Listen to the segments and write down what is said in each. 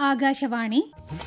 ആകാശവാണി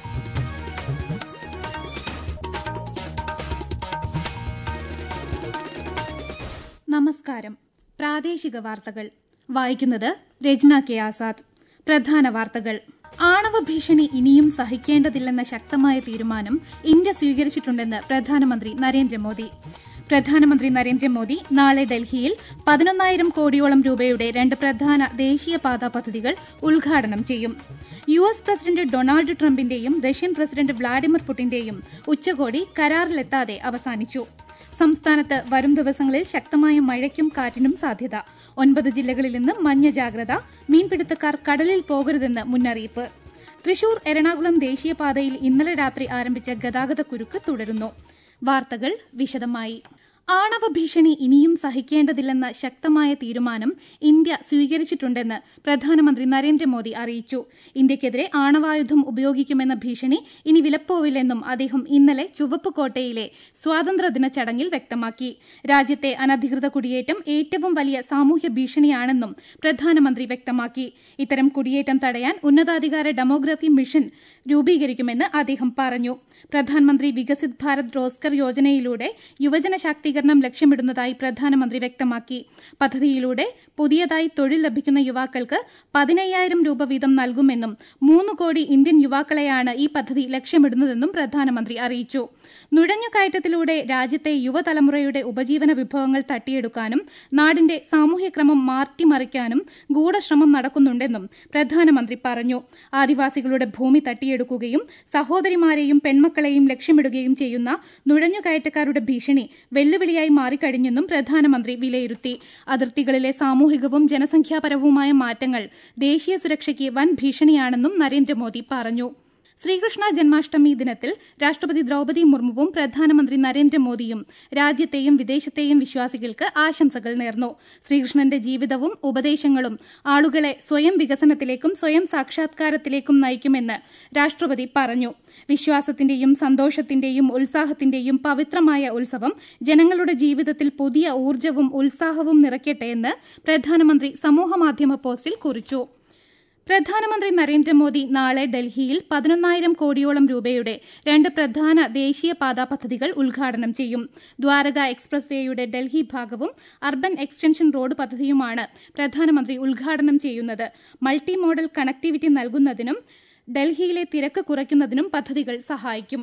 നമസ്കാരം പ്രാദേശിക വാർത്തകൾ വായിക്കുന്നത് രജ്ന കെ ആസാദ് പ്രധാന വാർത്തകൾ ആണവ ഭീഷണി ഇനിയും സഹിക്കേണ്ടതില്ലെന്ന ശക്തമായ തീരുമാനം ഇന്ത്യ സ്വീകരിച്ചിട്ടുണ്ടെന്ന് പ്രധാനമന്ത്രി നരേന്ദ്രമോദി പ്രധാനമന്ത്രി നരേന്ദ്രമോദി നാളെ ഡൽഹിയിൽ പതിനൊന്നായിരം കോടിയോളം രൂപയുടെ രണ്ട് പ്രധാന ദേശീയപാതാ പദ്ധതികൾ ഉദ്ഘാടനം ചെയ്യും യു എസ് പ്രസിഡന്റ് ഡൊണാൾഡ് ട്രംപിന്റെയും റഷ്യൻ പ്രസിഡന്റ് വ്ളാഡിമിർ പുടിന്റെയും ഉച്ചകോടി കരാറിലെത്താതെ അവസാനിച്ചു സംസ്ഥാനത്ത് വരും ദിവസങ്ങളിൽ ശക്തമായ മഴയ്ക്കും കാറ്റിനും സാധ്യത ഒൻപത് ജില്ലകളിൽ നിന്ന് മഞ്ഞ ജാഗ്രത മീൻപിടുത്തക്കാർ കടലിൽ പോകരുതെന്ന് മുന്നറിയിപ്പ് തൃശൂർ എറണാകുളം ദേശീയപാതയിൽ ഇന്നലെ രാത്രി ആരംഭിച്ച ഗതാഗത കുരുക്ക് തുടരുന്നു വാർത്തകൾ വിശദമായി ആണവ ഭീഷണി ഇനിയും സഹിക്കേണ്ടതില്ലെന്ന ശക്തമായ തീരുമാനം ഇന്ത്യ സ്വീകരിച്ചിട്ടുണ്ടെന്ന് പ്രധാനമന്ത്രി നരേന്ദ്രമോദി അറിയിച്ചു ഇന്ത്യക്കെതിരെ ആണവായുധം ഉപയോഗിക്കുമെന്ന ഭീഷണി ഇനി വിലപ്പോവില്ലെന്നും അദ്ദേഹം ഇന്നലെ ചുവപ്പുകോട്ടയിലെ സ്വാതന്ത്ര്യദിന ചടങ്ങിൽ വ്യക്തമാക്കി രാജ്യത്തെ അനധികൃത കുടിയേറ്റം ഏറ്റവും വലിയ സാമൂഹ്യ ഭീഷണിയാണെന്നും പ്രധാനമന്ത്രി വ്യക്തമാക്കി ഇത്തരം കുടിയേറ്റം തടയാൻ ഉന്നതാധികാര ഡെമോഗ്രഫി മിഷൻ രൂപീകരിക്കുമെന്ന് അദ്ദേഹം പറഞ്ഞു പ്രധാനമന്ത്രി വികസിത് ഭാരത് റോസ്കർ യോജനയിലൂടെ യുവജന ശാക്തീകരണം ലക്ഷ്യമിടുന്നതായി പ്രധാനമന്ത്രി വ്യക്തമാക്കി പദ്ധതിയിലൂടെ പുതിയതായി തൊഴിൽ ലഭിക്കുന്ന യുവാക്കൾക്ക് പതിനയ്യായിരം രൂപ വീതം നൽകുമെന്നും മൂന്ന് കോടി ഇന്ത്യൻ യുവാക്കളെയാണ് ഈ പദ്ധതി ലക്ഷ്യമിടുന്നതെന്നും പ്രധാനമന്ത്രി അറിയിച്ചു നുഴഞ്ഞുകയറ്റത്തിലൂടെ രാജ്യത്തെ യുവതലമുറയുടെ ഉപജീവന വിഭവങ്ങൾ തട്ടിയെടുക്കാനും നാടിന്റെ സാമൂഹ്യക്രമം മാറ്റിമറിക്കാനും ഗൂഢശ്രമം നടക്കുന്നുണ്ടെന്നും പ്രധാനമന്ത്രി പറഞ്ഞു ആദിവാസികളുടെ ഭൂമി തട്ടിയെടുക്കുകയും സഹോദരിമാരെയും പെൺമക്കളെയും ലക്ഷ്യമിടുകയും ചെയ്യുന്ന നുഴഞ്ഞുകയറ്റക്കാരുടെ ഭീഷണി വെല്ലുവിളിയായി മാറിക്കഴിഞ്ഞെന്നും പ്രധാനമന്ത്രി വിലയിരുത്തി അതിർത്തികളിലെ സാമൂഹികവും ജനസംഖ്യാപരവുമായ മാറ്റങ്ങൾ ദേശീയ സുരക്ഷയ്ക്ക് വൻ ഭീഷണിയാണെന്നും നരേന്ദ്രമോദി പറഞ്ഞു ശ്രീകൃഷ്ണ ജന്മാഷ്ടമി ദിനത്തിൽ രാഷ്ട്രപതി ദ്രൌപദി മുർമുവും പ്രധാനമന്ത്രി നരേന്ദ്രമോദിയും രാജ്യത്തെയും വിദേശത്തെയും വിശ്വാസികൾക്ക് ആശംസകൾ നേർന്നു ശ്രീകൃഷ്ണന്റെ ജീവിതവും ഉപദേശങ്ങളും ആളുകളെ സ്വയം വികസനത്തിലേക്കും സ്വയം സാക്ഷാത്കാരത്തിലേക്കും നയിക്കുമെന്ന് രാഷ്ട്രപതി പറഞ്ഞു വിശ്വാസത്തിന്റെയും സന്തോഷത്തിന്റെയും ഉത്സാഹത്തിന്റെയും പവിത്രമായ ഉത്സവം ജനങ്ങളുടെ ജീവിതത്തിൽ പുതിയ ഊർജ്ജവും ഉത്സാഹവും നിറയ്ക്കട്ടെയെന്ന് പ്രധാനമന്ത്രി സമൂഹമാധ്യമ പോസ്റ്റിൽ കുറിച്ചു പ്രധാനമന്ത്രി നരേന്ദ്രമോദി നാളെ ഡൽഹിയിൽ പതിനൊന്നായിരം കോടിയോളം രൂപയുടെ രണ്ട് പ്രധാന ദേശീയപാതാ പദ്ധതികൾ ഉദ്ഘാടനം ചെയ്യും ദ്വാരക എക്സ്പ്രസ് വേയുടെ ഡൽഹി ഭാഗവും അർബൻ എക്സ്റ്റൻഷൻ റോഡ് പദ്ധതിയുമാണ് പ്രധാനമന്ത്രി ഉദ്ഘാടനം ചെയ്യുന്നത് മൾട്ടി മോഡൽ കണക്ടിവിറ്റി നൽകുന്നതിനും ഡൽഹിയിലെ തിരക്ക് കുറയ്ക്കുന്നതിനും പദ്ധതികൾ സഹായിക്കും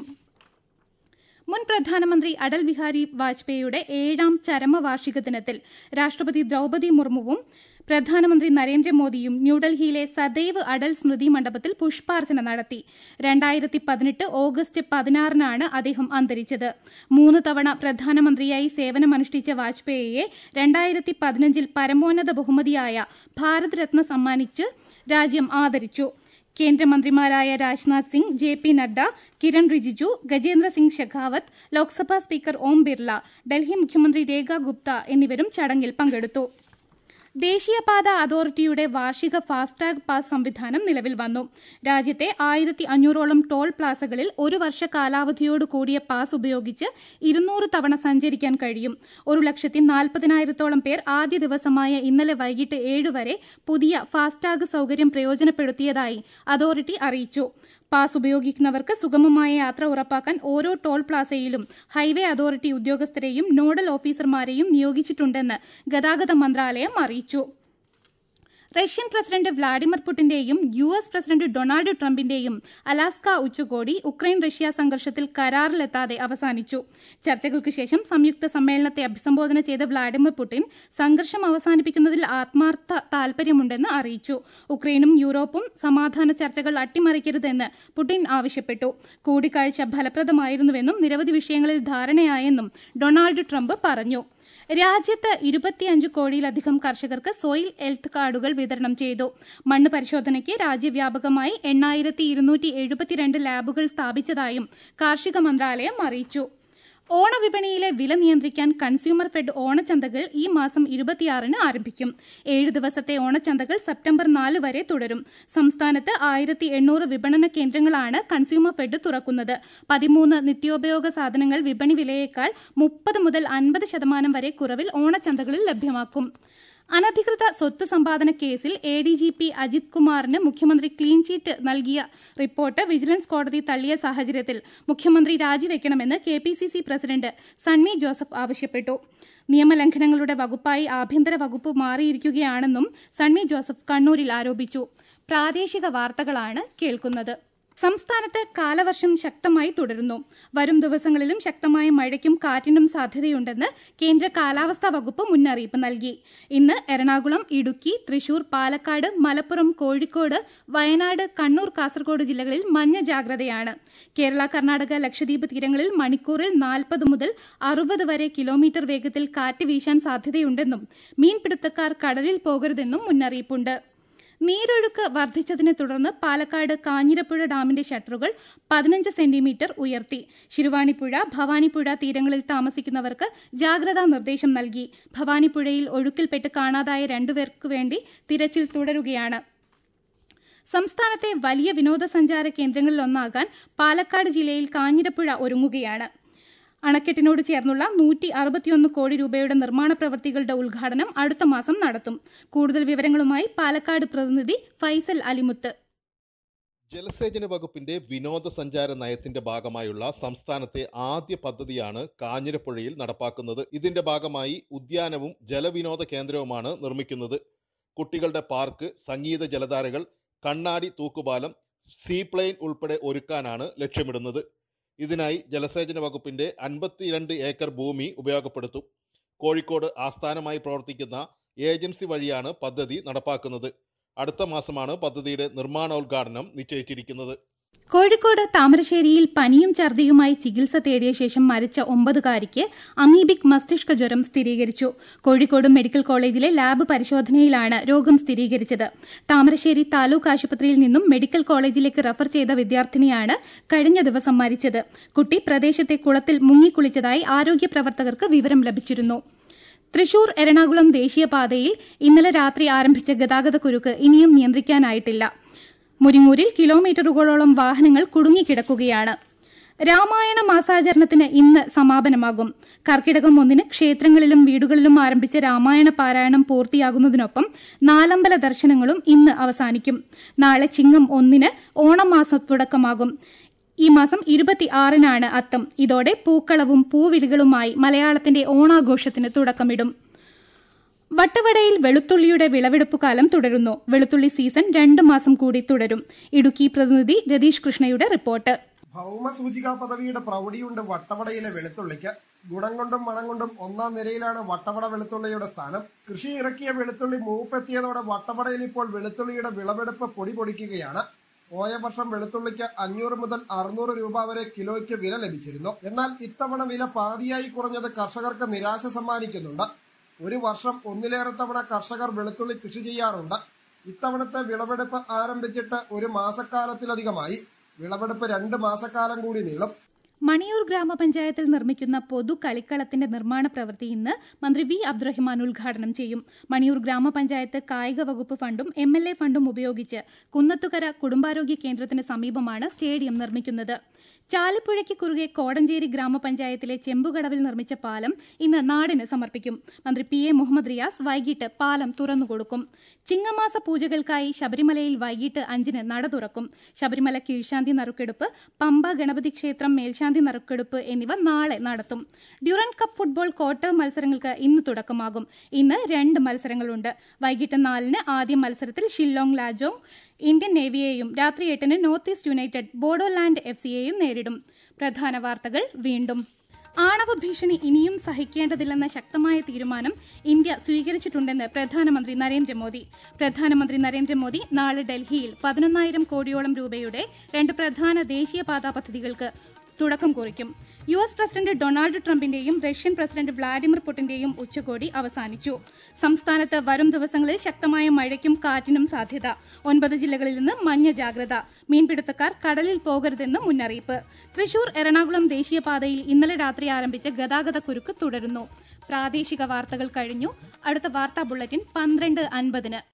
മുൻ പ്രധാനമന്ത്രി അടൽ ബിഹാരി വാജ്പേയിയുടെ ഏഴാം ചരമവാർഷിക ദിനത്തിൽ രാഷ്ട്രപതി ദ്രൌപദി മുർമുവും പ്രധാനമന്ത്രി നരേന്ദ്രമോദിയും ന്യൂഡൽഹിയിലെ സദൈവ് അടൽ സ്മൃതി മണ്ഡപത്തിൽ പുഷ്പാർച്ചന നടത്തി രണ്ടായിരത്തി പതിനെട്ട് ഓഗസ്റ്റ് പതിനാറിനാണ് അദ്ദേഹം അന്തരിച്ചത് മൂന്ന് തവണ പ്രധാനമന്ത്രിയായി സേവനമനുഷ്ഠിച്ച വാജ്പേയിയെ രണ്ടായിരത്തി പതിനഞ്ചിൽ പരമോന്നത ബഹുമതിയായ ഭാരത് രത്ന സമ്മാനിച്ച് രാജ്യം ആദരിച്ചു കേന്ദ്രമന്ത്രിമാരായ Rajnath Singh J P Nadda Kiran Rijiju Gajendra Singh Shekhawat Lok Sabha speaker Om Birla Delhi മുഖ്യമന്ത്രി രേഖ ഗുപ്ത എന്നിവരും ചടങ്ങിൽ പങ്കെടുത്തു ദേശീയപാത അതോറിറ്റിയുടെ വാർഷിക ഫാസ്ടാഗ് പാസ് സംവിധാനം നിലവിൽ വന്നു രാജ്യത്തെ ആയിരത്തി അഞ്ഞൂറോളം ടോൾ പ്ലാസകളിൽ ഒരു വർഷ കാലാവധിയോട് കൂടിയ പാസ് ഉപയോഗിച്ച് ഇരുന്നൂറ് തവണ സഞ്ചരിക്കാൻ കഴിയും ഒരു ലക്ഷത്തി നാൽപ്പതിനായിരത്തോളം പേർ ആദ്യ ദിവസമായ ഇന്നലെ വൈകിട്ട് ഏഴ് വരെ പുതിയ ഫാസ്ടാഗ് സൌകര്യം പ്രയോജനപ്പെടുത്തിയതായി അതോറിറ്റി അറിയിച്ചു പാസ് ഉപയോഗിക്കുന്നവർക്ക് സുഗമമായ യാത്ര ഉറപ്പാക്കാൻ ഓരോ ടോൾ പ്ലാസയിലും ഹൈവേ അതോറിറ്റി ഉദ്യോഗസ്ഥരെയും നോഡൽ ഓഫീസർമാരെയും നിയോഗിച്ചിട്ടുണ്ടെന്ന് ഗതാഗത മന്ത്രാലയം അറിയിച്ചു റഷ്യൻ പ്രസിഡന്റ് വ്ളാഡിമിർ പുടിന്റെയും യു എസ് പ്രസിഡന്റ് ഡൊണാൾഡ് ട്രംപിന്റെയും അലാസ്ക ഉച്ചകോടി ഉക്രൈൻ റഷ്യ സംഘർഷത്തിൽ കരാറിലെത്താതെ അവസാനിച്ചു ചർച്ചകൾക്ക് ശേഷം സംയുക്ത സമ്മേളനത്തെ അഭിസംബോധന ചെയ്ത വ്ളാഡിമിർ പുടിൻ സംഘർഷം അവസാനിപ്പിക്കുന്നതിൽ ആത്മാർത്ഥ താൽപര്യമുണ്ടെന്ന് അറിയിച്ചു ഉക്രൈനും യൂറോപ്പും സമാധാന ചർച്ചകൾ അട്ടിമറിക്കരുതെന്ന് പുടിൻ ആവശ്യപ്പെട്ടു കൂടിക്കാഴ്ച ഫലപ്രദമായിരുന്നുവെന്നും നിരവധി വിഷയങ്ങളിൽ ധാരണയായെന്നും ഡൊണാൾഡ് ട്രംപ് പറഞ്ഞു രാജ്യത്ത് ഇരുപത്തിയഞ്ച് കോടിയിലധികം കർഷകർക്ക് സോയിൽ ഹെൽത്ത് കാർഡുകൾ വിതരണം ചെയ്തു മണ്ണ് പരിശോധനയ്ക്ക് രാജ്യവ്യാപകമായി എണ്ണായിരത്തി ഇരുന്നൂറ്റി എഴുപത്തിരണ്ട് ലാബുകൾ സ്ഥാപിച്ചതായും കാർഷിക മന്ത്രാലയം അറിയിച്ചു ഓണവിപണിയിലെ വില നിയന്ത്രിക്കാൻ കൺസ്യൂമർ ഫെഡ് ഓണച്ചന്തകൾ ഈ മാസം ഇരുപത്തിയാറിന് ആരംഭിക്കും ഏഴ് ദിവസത്തെ ഓണച്ചന്തകൾ സെപ്റ്റംബർ നാല് വരെ തുടരും സംസ്ഥാനത്ത് ആയിരത്തി എണ്ണൂറ് വിപണന കേന്ദ്രങ്ങളാണ് കൺസ്യൂമർ ഫെഡ് തുറക്കുന്നത് പതിമൂന്ന് നിത്യോപയോഗ സാധനങ്ങൾ വിപണി വിലയേക്കാൾ മുപ്പത് മുതൽ അൻപത് ശതമാനം വരെ കുറവിൽ ഓണച്ചന്തകളിൽ ലഭ്യമാക്കും അനധികൃത സ്വത്ത് സമ്പാദന കേസിൽ A D G P Ajith കുമാറിന് മുഖ്യമന്ത്രി ക്ലീൻ ചീറ്റ് നൽകിയ റിപ്പോർട്ട് വിജിലൻസ് കോടതി തള്ളിയ സാഹചര്യത്തിൽ മുഖ്യമന്ത്രി രാജിവെക്കണമെന്ന് K P C C president Sunny Joseph ആവശ്യപ്പെട്ടു നിയമലംഘനങ്ങളുടെ വകുപ്പായി ആഭ്യന്തര വകുപ്പ് മാറിയിരിക്കുകയാണെന്നും സണ്ണി ജോസഫ് കണ്ണൂരിൽ ആരോപിച്ചു പ്രാദേശിക വാർത്തകളാണ് കേൾക്കുന്നത് സംസ്ഥാനത്ത് കാലവർഷം ശക്തമായി തുടരുന്നു വരും ദിവസങ്ങളിലും ശക്തമായ മഴയ്ക്കും കാറ്റിനും സാധ്യതയുണ്ടെന്ന് കേന്ദ്ര കാലാവസ്ഥാ വകുപ്പ് മുന്നറിയിപ്പ് നൽകി ഇന്ന് എറണാകുളം ഇടുക്കി തൃശൂർ പാലക്കാട് മലപ്പുറം കോഴിക്കോട് വയനാട് കണ്ണൂർ കാസർഗോഡ് ജില്ലകളിൽ മഞ്ഞ ജാഗ്രതയാണ് കേരള കർണാടക ലക്ഷദ്വീപ് തീരങ്ങളിൽ മണിക്കൂറിൽ നാൽപ്പത് മുതൽ അറുപത് വരെ കിലോമീറ്റർ വേഗത്തിൽ കാറ്റ് വീശാൻ സാധ്യതയുണ്ടെന്നും മീൻപിടുത്തക്കാർ കടലിൽ പോകരുതെന്നും മുന്നറിയിപ്പുണ്ട് നീരൊഴുക്ക് വർദ്ധിച്ചതിനെ തുടർന്ന് പാലക്കാട് കാഞ്ഞിരപ്പുഴ ഡാമിന്റെ ഷട്ടറുകൾ പതിനഞ്ച് സെന്റിമീറ്റർ ഉയർത്തി ശിരുവാണിപ്പുഴ ഭവാനിപ്പുഴ തീരങ്ങളിൽ താമസിക്കുന്നവർക്ക് ജാഗ്രതാ നിർദ്ദേശം നൽകി ഭവാനിപ്പുഴയിൽ ഒഴുക്കിൽപ്പെട്ട് കാണാതായ രണ്ടുപേർക്ക് വേണ്ടി തിരച്ചിൽ തുടരുകയാണ് സംസ്ഥാനത്തെ വലിയ വിനോദസഞ്ചാര കേന്ദ്രങ്ങളിലൊന്നാകാൻ പാലക്കാട് ജില്ലയിൽ കാഞ്ഞിരപ്പുഴ ഒരുങ്ങുകയാണ് അണക്കെട്ടിനോട് ചേർന്നുള്ള നൂറ്റി അറുപത്തിയൊന്ന് കോടി രൂപയുടെ നിർമ്മാണ പ്രവൃത്തികളുടെ ഉദ്ഘാടനം അടുത്ത മാസം നടത്തും കൂടുതൽ വിവരങ്ങളുമായി പാലക്കാട് പ്രതിനിധി ഫൈസൽ അലിമുത്ത് ജലസേചന വകുപ്പിന്റെ വിനോദസഞ്ചാര നയത്തിന്റെ ഭാഗമായുള്ള സംസ്ഥാനത്തെ ആദ്യ പദ്ധതിയാണ് കാഞ്ഞിരപ്പുഴയിൽ നടപ്പാക്കുന്നത് ഇതിന്റെ ഭാഗമായി ഉദ്യാനവും ജലവിനോദ കേന്ദ്രവുമാണ് നിർമ്മിക്കുന്നത് കുട്ടികളുടെ പാർക്ക് സംഗീത ജലധാരകൾ കണ്ണാടി തൂക്കുപാലം സീപ്ലെയിൻ ഉൾപ്പെടെ ഒരുക്കാനാണ് ലക്ഷ്യമിടുന്നത് ഇതിനായി ജലസേചന വകുപ്പിന്റെ അൻപത്തിരണ്ട് ഏക്കർ ഭൂമി ഉപയോഗപ്പെടുത്തും കോഴിക്കോട് ആസ്ഥാനമായി പ്രവർത്തിക്കുന്ന ഏജൻസി വഴിയാണ് പദ്ധതി നടപ്പാക്കുന്നത് അടുത്ത മാസമാണ് പദ്ധതിയുടെ നിർമ്മാണോദ്ഘാടനം നിശ്ചയിച്ചിരിക്കുന്നത് കോഴിക്കോട് താമരശ്ശേരിയിൽ പനിയും ഛർദിയുമായി ചികിത്സ തേടിയ ശേഷം മരിച്ച ഒമ്പതുകാരിക്ക് അമീബിക് മസ്തിഷ്ക ജ്വരം സ്ഥിരീകരിച്ചു കോഴിക്കോട് മെഡിക്കൽ കോളേജിലെ ലാബ് പരിശോധനയിലാണ് രോഗം സ്ഥിരീകരിച്ചത് താമരശ്ശേരി താലൂക്ക് ആശുപത്രിയിൽ നിന്നും മെഡിക്കൽ കോളേജിലേക്ക് റഫർ ചെയ്ത വിദ്യാർത്ഥിനിയാണ് കഴിഞ്ഞ ദിവസം മരിച്ചത് കുട്ടി പ്രദേശത്തെ കുളത്തിൽ മുങ്ങിക്കുളിച്ചതായി ആരോഗ്യ പ്രവർത്തകർക്ക് വിവരം ലഭിച്ചിരുന്നു തൃശൂർ എറണാകുളം ദേശീയപാതയിൽ ഇന്നലെ രാത്രി ആരംഭിച്ച ഗതാഗതക്കുരുക്ക് ഇനിയും നിയന്ത്രിക്കാനായിട്ടില്ല മുരിങ്ങൂരിൽ കിലോമീറ്ററുകളോളം വാഹനങ്ങൾ കുടുങ്ങിക്കിടക്കുകയാണ് രാമായണ മാസാചരണത്തിന് ഇന്ന് സമാപനമാകും കർക്കിടകം ഒന്നിന് ക്ഷേത്രങ്ങളിലും വീടുകളിലും ആരംഭിച്ച രാമായണ പാരായണം പൂർത്തിയാകുന്നതിനൊപ്പം നാലമ്പല ദർശനങ്ങളും ഇന്ന് അവസാനിക്കും നാളെ ചിങ്ങം ഒന്നിന് ഓണമാസ തുടക്കമാകും ഈ മാസം ഇരുപത്തി ആറിനാണ് അത്തം ഇതോടെ പൂക്കളവും പൂവിളികളുമായി മലയാളത്തിന്റെ ഓണാഘോഷത്തിന് തുടക്കമിടും വട്ടവടയിൽ വെളുത്തുള്ളിയുടെ വിളവെടുപ്പ് കാലം തുടരുന്നു വെളുത്തുള്ളി സീസൺ രണ്ട് മാസം കൂടി തുടരും ഇടുക്കി പ്രതിനിധി രതീഷ് കൃഷ്ണയുടെ റിപ്പോർട്ട് ഭൗമസൂചികാ പദവിയുടെ പ്രൗഢിയുണ്ട് വട്ടവടയിലെ വെളുത്തുള്ളിക്ക് ഗുണം കൊണ്ടും മണം കൊണ്ടും ഒന്നാം നിരയിലാണ് വട്ടവട വെളുത്തുള്ളിയുടെ സ്ഥാനം കൃഷി ഇറക്കിയ വെളുത്തുള്ളി മൂപ്പെത്തിയതോടെ വട്ടവടയിൽ ഇപ്പോൾ വെളുത്തുള്ളിയുടെ വിളവെടുപ്പ് പൊടി പൊടിക്കുകയാണ് പോയ വർഷം വെളുത്തുള്ളിക്ക് അഞ്ഞൂറ് മുതൽ അറുന്നൂറ് രൂപ വരെ കിലോയ്ക്ക് വില ലഭിച്ചിരുന്നു എന്നാൽ ഇത്തവണ വില പാതിയായി കുറഞ്ഞത് കർഷകർക്ക് നിരാശ സമ്മാനിക്കുന്നുണ്ട് ഒരു വർഷം ഒന്നിലേറെ തവണ കർഷകർ വെളുത്തുള്ളി കൃഷി ചെയ്യാറുണ്ട് ഇത്തവണത്തെ വിളവെടുപ്പ് ആരംഭിച്ചിട്ട് ഒരു മാസക്കാലത്തിലധികമായി വിളവെടുപ്പ് രണ്ട് മാസക്കാലം കൂടി നീളും മണിയൂർ ഗ്രാമപഞ്ചായത്തിൽ നിർമ്മിക്കുന്ന പൊതു കളിക്കളത്തിന്റെ നിർമ്മാണ പ്രവൃത്തി ഇന്ന് മന്ത്രി വി അബ്ദുറഹിമാൻ ഉദ്ഘാടനം ചെയ്യും മണിയൂർ ഗ്രാമപഞ്ചായത്ത് കായിക വകുപ്പ് ഫണ്ടും എം എൽ എ ഫണ്ടും ഉപയോഗിച്ച് കുന്നത്തുകര കുടുംബാരോഗ്യ കേന്ദ്രത്തിന് സമീപമാണ് സ്റ്റേഡിയം നിർമ്മിക്കുന്നത് ചാലപ്പുഴയ്ക്ക് കുറുകെ കോടഞ്ചേരി ഗ്രാമപഞ്ചായത്തിലെ ചെമ്പുകടവിൽ നിർമ്മിച്ച പാലം ഇന്ന് നാടിന് സമർപ്പിക്കും മന്ത്രി പി എ മുഹമ്മദ് റിയാസ് വൈകിട്ട് പാലം തുറന്നുകൊടുക്കും ചിങ്ങമാസ പൂജകൾക്കായി ശബരിമലയിൽ വൈകിട്ട് അഞ്ചിന് നട തുറക്കും ശബരിമല കീഴ്ശാന്തി നറുക്കെടുപ്പ് പമ്പ ഗണപതി ക്ഷേത്രം മേൽശാന്തി നറുക്കെടുപ്പ് എന്നിവ നാളെ നടത്തും ഡ്യൂറൻ കപ്പ് ഫുട്ബോൾ ക്വാർട്ടർ മത്സരങ്ങൾക്ക് ഇന്ന് തുടക്കമാകും ഇന്ന് രണ്ട് മത്സരങ്ങളുണ്ട് വൈകിട്ട് നാലിന് ആദ്യ മത്സരത്തിൽ ഷില്ലോങ് ലാജോങ് ഇന്ത്യൻ നേവിയെയും രാത്രി എട്ടിന് north east united Bodoland F സിയെയും നേരിടും പ്രധാന വാർത്തകൾ വീണ്ടും ആണവ ഭീഷണി ഇനിയും സഹിക്കേണ്ടതില്ലെന്ന ശക്തമായ തീരുമാനം ഇന്ത്യ സ്വീകരിച്ചിട്ടുണ്ടെന്ന് പ്രധാനമന്ത്രി നരേന്ദ്രമോദി പ്രധാനമന്ത്രി നരേന്ദ്രമോദി നാളെ ഡൽഹിയിൽ പതിനൊന്നായിരം കോടിയോളം രൂപയുടെ രണ്ട് പ്രധാന ദേശീയപാതാ പദ്ധതികൾക്ക് തുടക്കം കുറിക്കും യു എസ് പ്രസിഡന്റ് ഡൊണാൾഡ് ട്രംപിന്റെയും റഷ്യൻ പ്രസിഡന്റ് വ്ളാഡിമിർ പുടിന്റെയും ഉച്ചകോടി അവസാനിച്ചു സംസ്ഥാനത്ത് വരും ദിവസങ്ങളിൽ ശക്തമായ മഴയ്ക്കും കാറ്റിനും സാധ്യത ഒൻപത് ജില്ലകളിൽ നിന്ന് മഞ്ഞ ജാഗ്രത മീൻപിടുത്തക്കാർ കടലിൽ പോകരുതെന്ന് മുന്നറിയിപ്പ് തൃശൂർ എറണാകുളം ദേശീയപാതയിൽ ഇന്നലെ രാത്രി ആരംഭിച്ച ഗതാഗത കുരുക്ക് തുടരുന്നു പ്രാദേശിക വാർത്തകൾ കഴിഞ്ഞു അടുത്ത വാർത്താ ബുള്ളറ്റിൻ പന്ത്രണ്ട് അൻപതിന്